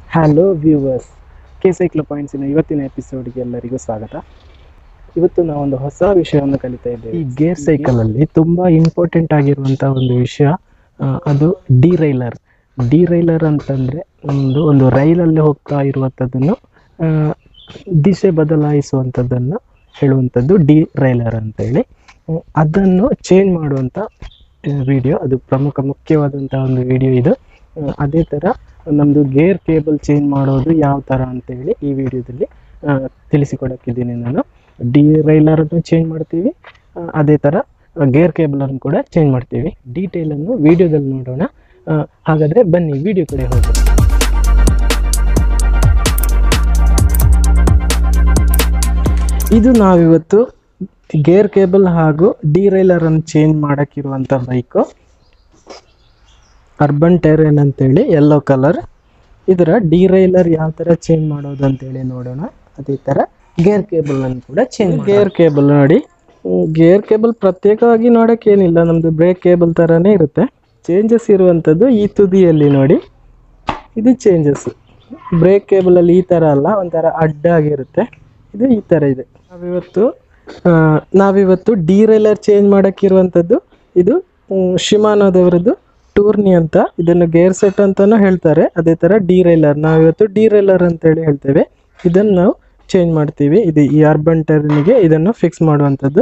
Hello viewers K cyclo ಪಾಯಿಂಟ್ಸಿನ ಇವತ್ತಿನ ಎಪಿಸೋಡ್ಗೆ ಎಲ್ಲರಿಗೂ ಸ್ವಾಗತ ಇವತ್ತು ನಾವೊಂದು ಹೊಸ ವಿಷಯವನ್ನು ಕಲಿತಾ ಇದ್ದೇವೆ ಈ ಗೇರ್ ಸೈಕಲ್ ಅಲ್ಲಿ ತುಂಬಾ ಇಂಪಾರ್ಟೆಂಟ್ ಆಗಿರುವಂತ ಒಂದು ವಿಷಯ ಆ, ಅದು ಡಿ ರೈಲರ್ ಡಿ ರೈಲರ್ ಅಂತಂದ್ರೆ ಒಂದು ಒಂದು ರೈಲಲ್ಲಿ ಹೋಗ್ತಾ ಇರುವಂಥದ್ದನ್ನು ಆ, ದಿಶೆ ಬದಲಾಯಿಸುವಂಥದ್ದನ್ನು ಹೇಳುವಂಥದ್ದು ಡಿ ರೈಲರ್ ಅಂತೇಳಿ ಹ್ಮ್, ಅದನ್ನು ಚೇಂಜ್ ಮಾಡುವಂಥ ವಿಡಿಯೋ ಅದು ಪ್ರಮುಖ ಮುಖ್ಯವಾದಂಥ ಒಂದು ವಿಡಿಯೋ ಇದು ಆ, ಅದೇ ಥರ ನಮ್ಮದು ಗೇರ್ ಕೇಬಲ್ ಚೇಂಜ್ ಮಾಡೋದು ಯಾವ ಥರ ಅಂತೇಳಿ ಈ ವಿಡಿಯೋದಲ್ಲಿ ಆ, ತಿಳಿಸಿಕೊಡಕ್ಕಿದ್ದೀನಿ ನಾನು ಡಿ ರೈಲರನ್ನು ಚೇಂಜ್ ಮಾಡ್ತೀವಿ ಆ, ಅದೇ ಥರ ಗೇರ್ ಕೇಬಲನ್ನು ಕೂಡ ಚೇಂಜ್ ಮಾಡ್ತೀವಿ ಡೀಟೇಲನ್ನು ವಿಡಿಯೋದಲ್ಲಿ ನೋಡೋಣ ಆ, ಹಾಗಾದರೆ ಬನ್ನಿ ವಿಡಿಯೋ ಕಡೆ ಹೋಗೋಣ ಇದು ನಾವಿವತ್ತು ಗೇರ್ ಕೇಬಲ್ ಹಾಗೂ ಡಿ ರೈಲರ್ ಅನ್ನು ಚೇಂಜ್ ಮಾಡಕ್ಕಿರುವಂತ ಬೈಕು ಅರ್ಬನ್ ಟೆರೇನ್ ಅಂತೇಳಿ ಯೆಲ್ಲೋ ಕಲರ್ ಇದರ ಡಿ ರೈಲರ್ ಯಾವ ಥರ ಚೇಂಜ್ ಮಾಡೋದು ಅಂತೇಳಿ ನೋಡೋಣ ಅದೇ ಥರ ಗೇರ್ ಕೇಬಲ್ ಅನ್ನು ಕೂಡ ಚೇಂಜ್ ಗೇರ್ ಕೇಬಲ್ ನೋಡಿ ಗೇರ್ ಕೇಬಲ್ ಪ್ರತ್ಯೇಕವಾಗಿ ನೋಡಕ್ಕೆ ಏನಿಲ್ಲ ನಮ್ದು ಬ್ರೇಕ್ ಕೇಬಲ್ ಥರನೇ ಇರುತ್ತೆ ಚೇಂಜಸ್ ಇರುವಂಥದ್ದು ಈ ತುದಿಯಲ್ಲಿ ನೋಡಿ ಇದು ಚೇಂಜಸ್ ಬ್ರೇಕ್ ಕೇಬಲಲ್ಲಿ ಈ ಥರ ಅಲ್ಲ ಒಂಥರ ಅಡ್ಡಾಗಿರುತ್ತೆ ಇದು ಈ ಥರ ಇದೆ ನಾವಿವತ್ತು ಆ, ನಾವಿವತ್ತು ಡಿ ರೈಲರ್ ಚೇಂಜ್ ಮಾಡೋಕ್ಕಿರುವಂಥದ್ದು ಇದು ಮ್, ಶಿಮಾನೋದವರದ್ದು ಟೂರ್ನಿ ಅಂತ ಇದನ್ನು ಗೇರ್ ಸೆಟ್ ಅಂತಾನೂ ಹೇಳ್ತಾರೆ ಅದೇ ಥರ ಡಿ ರೈಲರ್ ನಾವಿವತ್ತು ಡಿ ರೈಲರ್ ಅಂತೇಳಿ ಹೇಳ್ತೇವೆ ಇದನ್ನು ನಾವು ಚೇಂಜ್ ಮಾಡ್ತೀವಿ ಇದು ಈ ಅರ್ಬನ್ ಟರ್ನಿಗೆ ಇದನ್ನು ಫಿಕ್ಸ್ ಮಾಡುವಂಥದ್ದು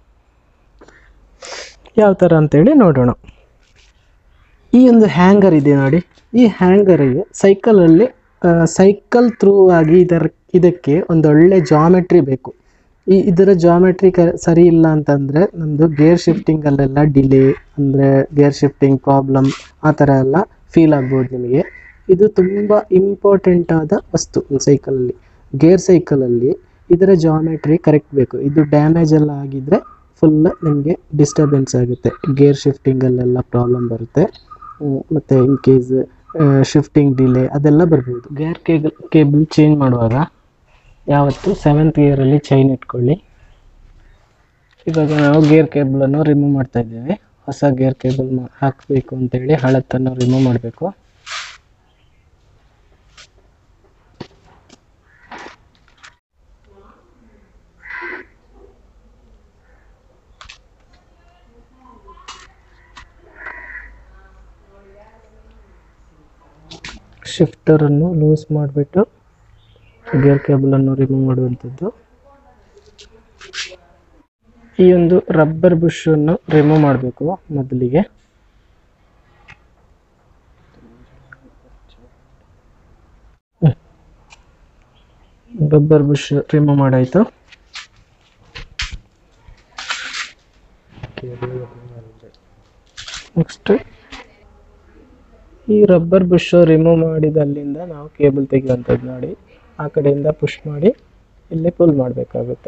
ಯಾವ ಥರ ಅಂತೇಳಿ ನೋಡೋಣ ಈ ಒಂದು ಹ್ಯಾಂಗರ್ ಇದೆ ನೋಡಿ ಈ ಹ್ಯಾಂಗರಿಗೆ ಸೈಕಲಲ್ಲಿ ಸೈಕಲ್ ಥ್ರೂ ಆಗಿ ಇದರ ಇದಕ್ಕೆ ಒಂದು ಒಳ್ಳೆ ಜಾಮೆಟ್ರಿ ಬೇಕು ಈ ಇದರ ಜಾಮೆಟ್ರಿ ಕ ಸರಿ ಇಲ್ಲ ಅಂತಂದರೆ ನಮ್ಮದು ಗೇರ್ ಶಿಫ್ಟಿಂಗಲ್ಲೆಲ್ಲ ಡಿಲೇ ಅಂದರೆ ಗೇರ್ ಶಿಫ್ಟಿಂಗ್ ಪ್ರಾಬ್ಲಮ್ ಆ ಥರ ಎಲ್ಲ ಫೀಲ್ ಆಗ್ಬೋದು ನಿಮಗೆ ಇದು ತುಂಬ ಇಂಪಾರ್ಟೆಂಟ್ ಆದ ವಸ್ತು ಸೈಕಲಲ್ಲಿ ಗೇರ್ ಸೈಕಲಲ್ಲಿ ಇದರ ಜಾಮೆಟ್ರಿ ಕರೆಕ್ಟ್ ಬೇಕು ಇದು ಡ್ಯಾಮೇಜ್ ಎಲ್ಲ ಆಗಿದ್ರೆ ಫುಲ್ ನಿಮಗೆ ಡಿಸ್ಟರ್ಬೆನ್ಸ್ ಆಗುತ್ತೆ ಗೇರ್ ಶಿಫ್ಟಿಂಗಲ್ಲೆಲ್ಲ ಪ್ರಾಬ್ಲಮ್ ಬರುತ್ತೆ ಹ್ಮ್, ಮತ್ತೆ ಇನ್ ಕೇಸ್ ಶಿಫ್ಟಿಂಗ್ ಡಿಲೇ ಅದೆಲ್ಲ ಬರ್ಬೋದು ಗೇರ್ ಕೇಬಲ್ ಕೇಬಲ್ ಚೇಂಜ್ ಮಾಡುವಾಗ ಯಾವತ್ತು ಸೆವೆಂತ್ ಗೇರಲ್ಲಿ ಚೈನ್ ಇಟ್ಕೊಳ್ಳಿ ಇವಾಗ ನಾವು ಗೇರ್ ಕೇಬಲನ್ನು ರಿಮೂವ್ ಮಾಡ್ತಾ ಇದ್ದೇವೆ ಹೊಸ ಗೇರ್ ಕೇಬಲ್ ಹಾಕಬೇಕು ಅಂತೇಳಿ ಹಳತ್ತನ್ನು ರಿಮೂವ್ ಮಾಡಬೇಕು ಶಿಫ್ಟರನ್ನು ಲೂಸ್ ಮಾಡಿಬಿಟ್ಟು ಗೇರ್ ಕೇಬಲನ್ನು ರಿಮೂವ್ ಮಾಡುವಂಥದ್ದು ಈ ಒಂದು ರಬ್ಬರ್ ಬುಷನ್ನು ರಿಮೂವ್ ಮಾಡಬೇಕು ಮೊದಲಿಗೆ ರಬ್ಬರ್ ಬುಷ್ ರಿಮೂವ್ ಮಾಡಾಯ್ತು ನೆಕ್ಸ್ಟ್ ಈ ರಬ್ಬರ್ ಬುಷ್ ರಿಮೂವ್ ಮಾಡಿದ ಅಲ್ಲಿಂದ ನಾವು ಕೇಬಲ್ ತೆಗೆಯುವಂಥದ್ದು ನೋಡಿ ಆ ಕಡೆಯಿಂದ ಪುಷ್ ಮಾಡಿ ಇಲ್ಲಿ ಪುಲ್ ಮಾಡಬೇಕಾಗುತ್ತೆ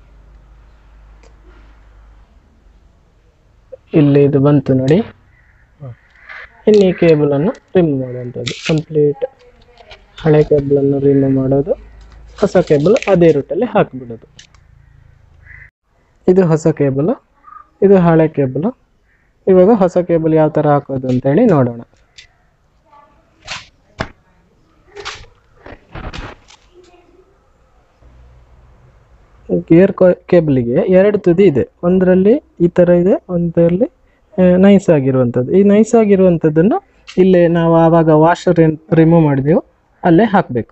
ಇಲ್ಲಿ ಇದು ಬಂತು ನೋಡಿ ಇನ್ನು ಈ ಕೇಬಲನ್ನು ರಿಮೂವ್ ಮಾಡುವಂಥದ್ದು ಕಂಪ್ಲೀಟ್ ಹಳೆ ಕೇಬಲನ್ನು ರಿಮೂವ್ ಮಾಡೋದು ಹೊಸ ಕೇಬಲ್ ಅದೇ ರೂಟಲ್ಲಿ ಹಾಕಿಬಿಡೋದು ಇದು ಹೊಸ ಕೇಬಲು ಇದು ಹಳೆ ಕೇಬಲು ಇವಾಗ ಹೊಸ ಕೇಬಲ್ ಯಾವ ಥರ ಹಾಕೋದು ಅಂತೇಳಿ ನೋಡೋಣ ಗೇರ್ ಕೇಬಲಿಗೆ ಎರಡು ತುದಿ ಇದೆ ಒಂದರಲ್ಲಿ ಈ ಥರ ಇದೆ ಒಂದರಲ್ಲಿ ನೈಸ್ ಆಗಿರುವಂಥದ್ದು ಈ ನೈಸ್ ಆಗಿರುವಂಥದ್ದನ್ನು ಇಲ್ಲೇ ನಾವು ಆವಾಗ ವಾಷರ್ ರಿಮೂವ್ ಮಾಡಿದೆವು ಅಲ್ಲೇ ಹಾಕಬೇಕು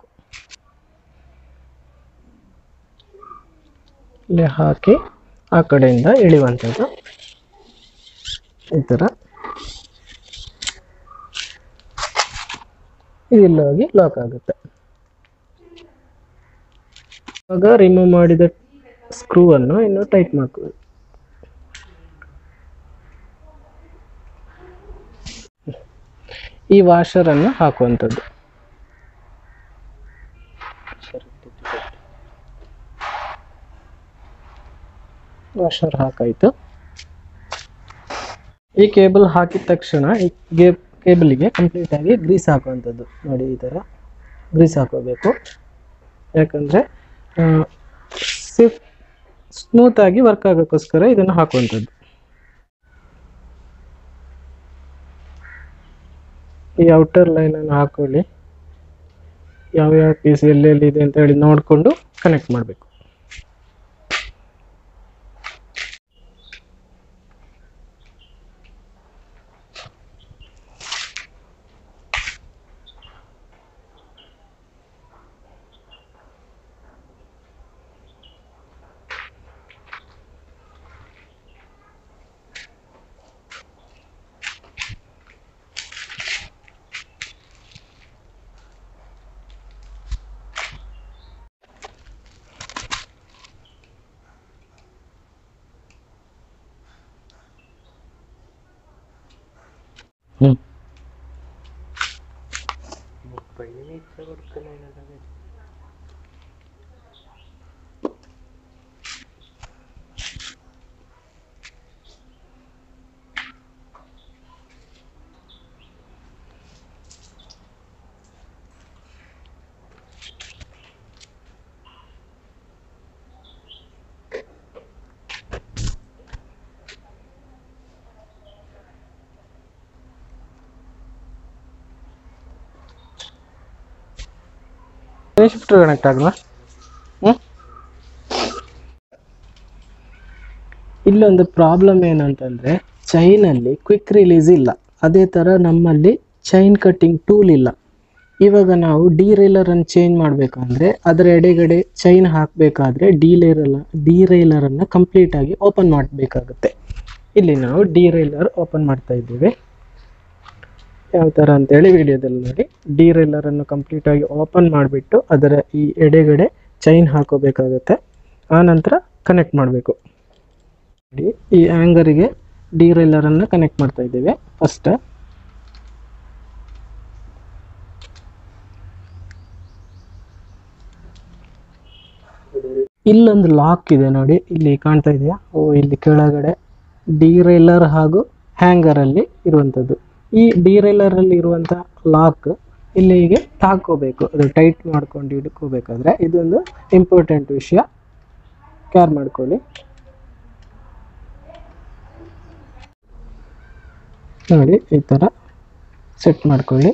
ಇಲ್ಲೇ ಹಾಕಿ ಆ ಕಡೆಯಿಂದ ಎಳೆಯುವಂಥದ್ದು ಈ ಥರ ಇಲ್ಲಿ ಹೋಗಿ ಲಾಕ್ ಆಗುತ್ತೆ ಇವಾಗ ರಿಮೂವ್ ಮಾಡಿದ ಸ್ಕ್ರೂ ಅನ್ನು ಇನ್ನು ಟೈಟ್ ಮಾಡ್ಕೊಳ್ಳಿ ಈ ವಾಷರ್ ಅನ್ನು ಹಾಕುವಂಥದ್ದು ವಾಷರ್ ಹಾಕಾಯ್ತು ಈ ಕೇಬಲ್ ಹಾಕಿದ ತಕ್ಷಣ ಈ ಕೇಬಲಿಗೆ ಕಂಪ್ಲೀಟ್ ಆಗಿ ಗ್ರೀಸ್ ಹಾಕುವಂಥದ್ದು ನೋಡಿ ಈ ಥರ ಗ್ರೀಸ್ ಹಾಕೋಬೇಕು ಯಾಕಂದರೆ ಸಿಫ್ ಸ್ಮೂತ್ ಆಗಿ ವರ್ಕ್ ಆಗೋಕ್ಕೋಸ್ಕರ ಇದನ್ನು ಹಾಕುವಂಥದ್ದು ಈ ಔಟರ್ ಲೈನನ್ನು ಹಾಕೊಳ್ಳಿ ಯಾವ ಯಾವ ಪೀಸ್ ಎಲ್ಲೆಲ್ಲಿ ಇದೆ ಅಂತ ಹೇಳಿ ನೋಡಿಕೊಂಡು ಕನೆಕ್ಟ್ ಮಾಡಬೇಕು ಹ್ಞೂ ಶಿಫ್ಟರ್ ಕನೆಕ್ಟ್ ಆಗಲ್ವಾ ಹ್ಞೂ ಇಲ್ಲೊಂದು ಪ್ರಾಬ್ಲಮ್ ಏನಂತಂದರೆ ಚೈನಲ್ಲಿ ಕ್ವಿಕ್ ರಿಲೀಸ್ ಇಲ್ಲ ಅದೇ ಥರ ನಮ್ಮಲ್ಲಿ ಚೈನ್ ಕಟ್ಟಿಂಗ್ ಟೂಲ್ ಇಲ್ಲ ಇವಾಗ ನಾವು ಡಿ ರೈಲರನ್ನು ಚೇಂಜ್ ಮಾಡಬೇಕಂದ್ರೆ ಅದರ ಎಡೆಗಡೆ ಚೈನ್ ಹಾಕಬೇಕಾದ್ರೆ ಡಿ ರೈಲರ್ ಡಿ ರೈಲರನ್ನು ಕಂಪ್ಲೀಟಾಗಿ ಓಪನ್ ಮಾಡಬೇಕಾಗುತ್ತೆ ಇಲ್ಲಿ ನಾವು ಡಿ ರೈಲರ್ ಓಪನ್ ಮಾಡ್ತಾ ಇದ್ದೀವಿ ಯಾವ ಥರ ಅಂತೇಳಿ ವಿಡಿಯೋದಲ್ಲಿ ನೋಡಿ ಡಿ ರೈಲರನ್ನು ಕಂಪ್ಲೀಟಾಗಿ ಓಪನ್ ಮಾಡಿಬಿಟ್ಟು ಅದರ ಈ ಎಡೆಗಡೆ ಚೈನ್ ಹಾಕೋಬೇಕಾಗುತ್ತೆ ಆ ನಂತರ ಕನೆಕ್ಟ್ ಮಾಡಬೇಕು ನೋಡಿ ಈ ಆ್ಯಂಗರಿಗೆ ಡಿ ರೈಲರನ್ನು ಕನೆಕ್ಟ್ ಮಾಡ್ತಾ ಇದ್ದೀವಿ ಫಸ್ಟ್ ಇಲ್ಲೊಂದು ಲಾಕ್ ಇದೆ ನೋಡಿ ಇಲ್ಲಿ ಕಾಣ್ತಾ ಇದೆಯಾ ಓ ಇಲ್ಲಿ ಕೆಳಗಡೆ ಡಿ ರೈಲರ್ ಹಾಗೂ ಹ್ಯಾಂಗರಲ್ಲಿ ಇರುವಂಥದ್ದು ಈ ಡಿ ರೈಲರಲ್ಲಿ ಇರುವಂಥ ಲಾಕ್ ಇಲ್ಲಿಗೆ ತಾಕೋಬೇಕು ಅದು ಟೈಟ್ ಮಾಡ್ಕೊಂಡು ಹಿಡ್ಕೋಬೇಕಾದ್ರೆ ಇದೊಂದು ಇಂಪಾರ್ಟೆಂಟ್ ವಿಷಯ ಕೇರ್ ಮಾಡ್ಕೊಳ್ಳಿ ನೋಡಿ ಈ ಥರ ಸೆಟ್ ಮಾಡ್ಕೊಳ್ಳಿ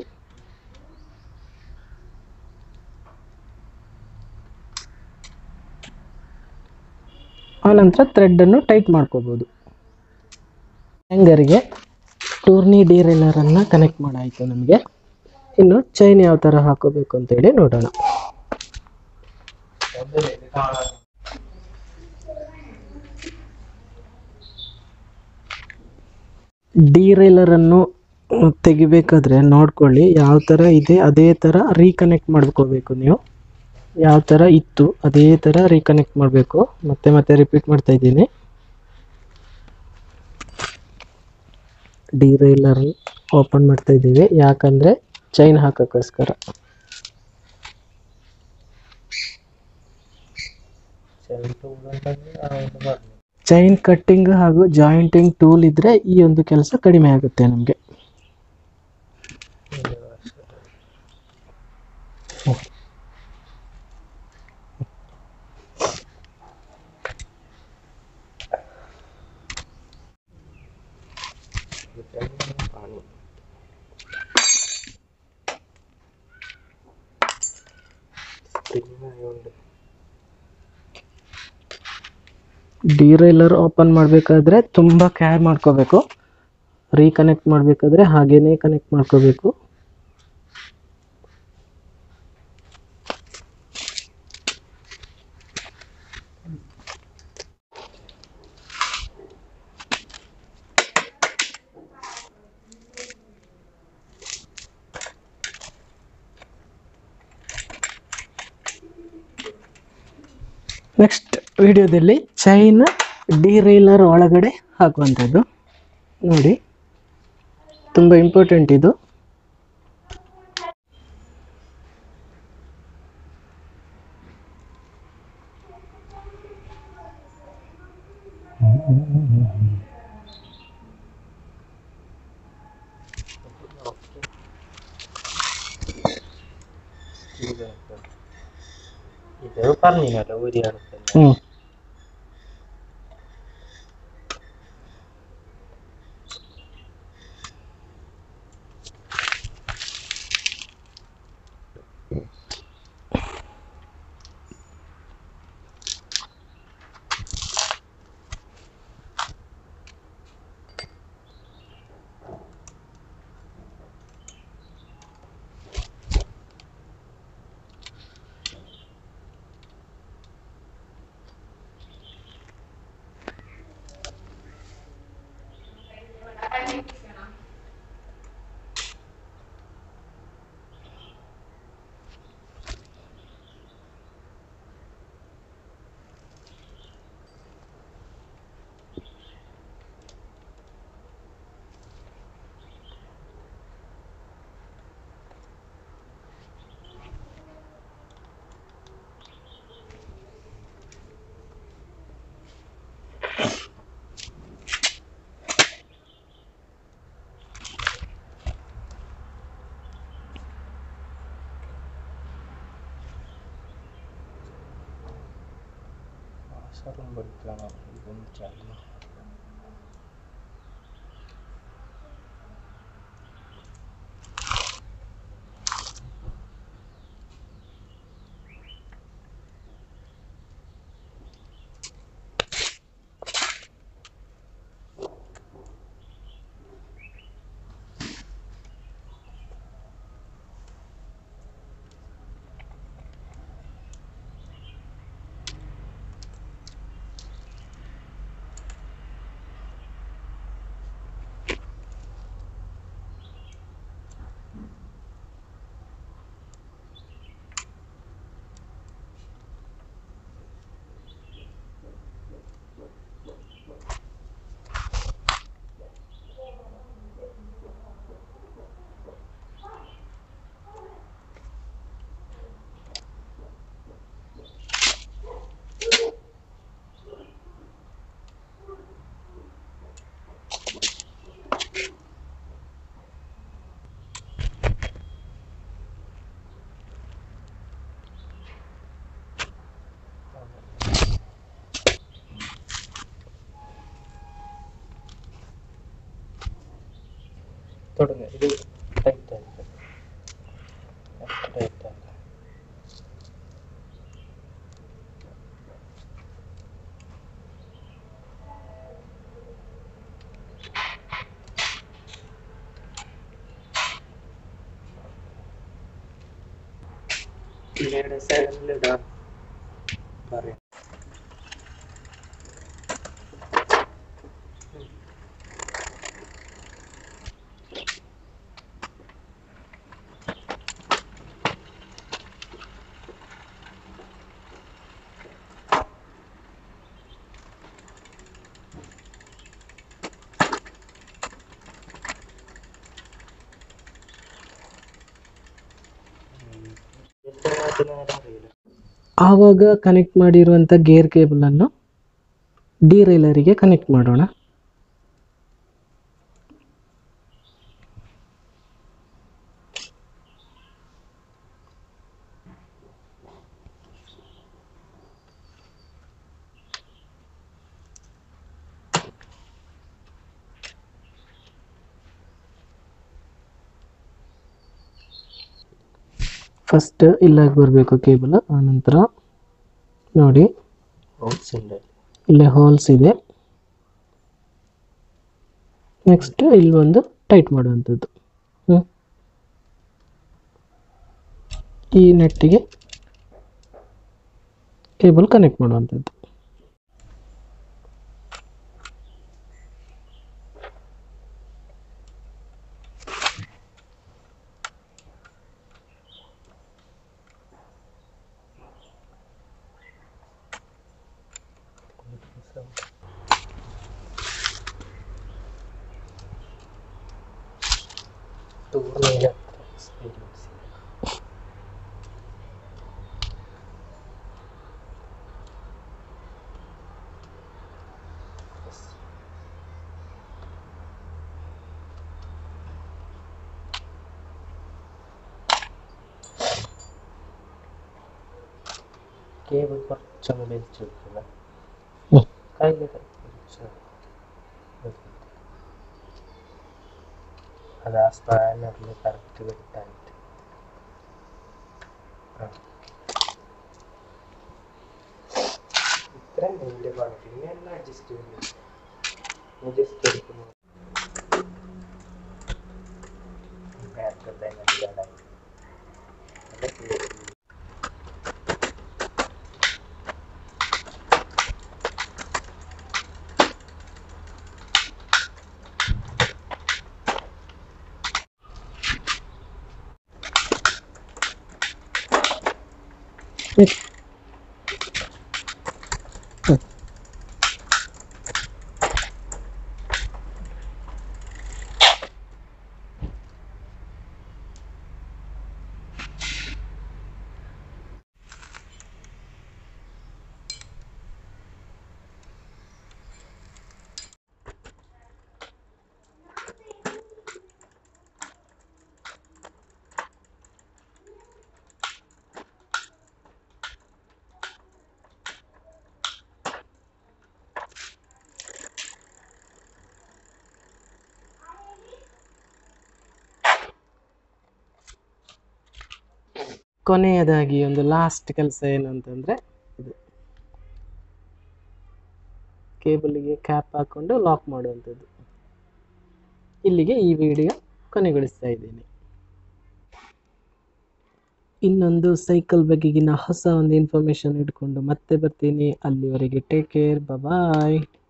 ಆನಂತರ ಥ್ರೆಡ್ಡನ್ನು ಟೈಟ್ ಮಾಡ್ಕೋಬೋದು ಹ್ಯಾಂಗರಿಗೆ ಟೂರ್ನಿ ಡಿ ರೈಲರನ್ನು ಕನೆಕ್ಟ್ ಮಾಡಾಯಿತು ನಮಗೆ ಇನ್ನು ಚೈನ್ ಯಾವ ಥರ ಹಾಕೋಬೇಕು ಅಂತೇಳಿ ನೋಡೋಣ ಡಿ ರೈಲರನ್ನು ತೆಗಿಬೇಕಾದ್ರೆ ನೋಡ್ಕೊಳ್ಳಿ ಯಾವ ಥರ ಇದೆ ಅದೇ ಥರ ರೀಕನೆಕ್ಟ್ ಮಾಡ್ಕೋಬೇಕು ನೀವು ಯಾವ ಥರ ಇತ್ತು ಅದೇ ಥರ ರೀಕನೆಕ್ಟ್ ಮಾಡಬೇಕು ಮತ್ತೆ ಮತ್ತೆ ರಿಪೀಟ್ ಮಾಡ್ತಾ ಇದ್ದೀನಿ ಡಿ ರೈಲರ್ ಓಪನ್ ಮಾಡ್ತಾ ಇದ್ದೀವಿ ಯಾಕಂದರೆ ಚೈನ್ ಹಾಕೋಕ್ಕೋಸ್ಕರ ಚೈನ್ ಕಟ್ಟಿಂಗ್ ಹಾಗೂ ಜಾಯಿಂಟಿಂಗ್ ಟೂಲ್ ಇದ್ರೆ ಈ ಒಂದು ಕೆಲಸ ಕಡಿಮೆ ಆಗುತ್ತೆ ನಮಗೆ ಡಿ ರೈಲರ್ ಓಪನ್ ಮಾಡಬೇಕಾದ್ರೆ ತುಂಬ ಕೇರ್ ಮಾಡ್ಕೋಬೇಕು ರೀಕನೆಕ್ಟ್ ಮಾಡಬೇಕಾದ್ರೆ ಹಾಗೇನೇ ಕನೆಕ್ಟ್ ಮಾಡ್ಕೋಬೇಕು ನೆಕ್ಸ್ಟ್ ವಿಡಿಯೋದಲ್ಲಿ ಚೈನ್ ಡಿ ರೈಲರ್ ಒಳಗಡೆ ಹಾಕುವಂಥದ್ದು ನೋಡಿ ತುಂಬ ಇಂಪಾರ್ಟೆಂಟ್ ಇದು ഇത് പറഞ്ഞല്ലോ ഊരിയാണ് ಹ್ಞೂ Sarung berkelana guncang. തുടങ്ങുക ഇത് ടൈറ്റ് ആയിട്ട് ടൈറ്റ് ആക്കുക ഇലയുടെ സൈഡിലിടാം പറയാം ಎಷ್ಟು ಮಾತಿನ അറിയില്ല ಆವಾಗ ಕನೆಕ್ಟ್ ಮಾಡಿರುವಂಥ ಗೇರ್ ಕೇಬಲನ್ನು ಡಿ ರೈಲರಿಗೆ ಕನೆಕ್ಟ್ ಮಾಡೋಣ ಫಸ್ಟ್ ಇಲ್ಲಾಗಿ ಬರಬೇಕು ಕೇಬಲ್ ಆನಂತರ ನೋಡಿ ಹೋಲ್ಸ್ ഉണ്ട് ಇಲ್ಲೇ ಹೋಲ್ಸ್ ಇದೆ ನೆಕ್ಸ್ಟ್ ಇಲ್ಲಿ ಒಂದು ಟೈಟ್ ಮಾಡುವಂಥದ್ದು ಹ್ಞೂ ಈ ನೆಟ್ಟಿಗೆ ಕೇಬಲ್ ಕನೆಕ್ಟ್ ಮಾಡುವಂಥದ್ದು ടൂറിന് എക്സ്പീരിയൻസ് കേബിൾ കുറച്ചൊന്ന് വലിച്ചു വെക്കുക ഉം. കയ്യിൽ കുറച്ച് അത് ആ സ്പാനറിൽ കറക്റ്റ് കിട്ടാനായിട്ട് ആ. ഇത്രയും വലിയ പണി പിന്നെ എല്ലാം അഡ്ജസ്റ്റ് ചെയ്യുന്നു ജസ്റ്റ് എടുക്കുന്നു ബാറ്ററി തന്നെ കേടായി അതൊക്കെ ನೆಕ್ಸ್ಟ್ ಕೊನೆಯದಾಗಿ ಒಂದು ಲಾಸ್ಟ್ ಕೆಲಸ ಏನು ಅಂತಂದರೆ ಇದು ಕೇಬಲ್ಗೆ ಕ್ಯಾಪ್ ಹಾಕ್ಕೊಂಡು ಲಾಕ್ ಮಾಡುವಂಥದ್ದು ಇಲ್ಲಿಗೆ ಈ ವಿಡಿಯೋ ಕೊನೆಗೊಳಿಸ್ತಾ ಇದ್ದೀನಿ ಇನ್ನೊಂದು ಸೈಕಲ್ ಬಗೆಗಿನ ಹೊಸ ಒಂದು ಇನ್ಫಾರ್ಮೇಷನ್ ಇಟ್ಕೊಂಡು ಮತ್ತೆ ಬರ್ತೀನಿ ಅಲ್ಲಿವರೆಗೆ ಟೇಕ್ ಕೇರ್ ಬಾಯ್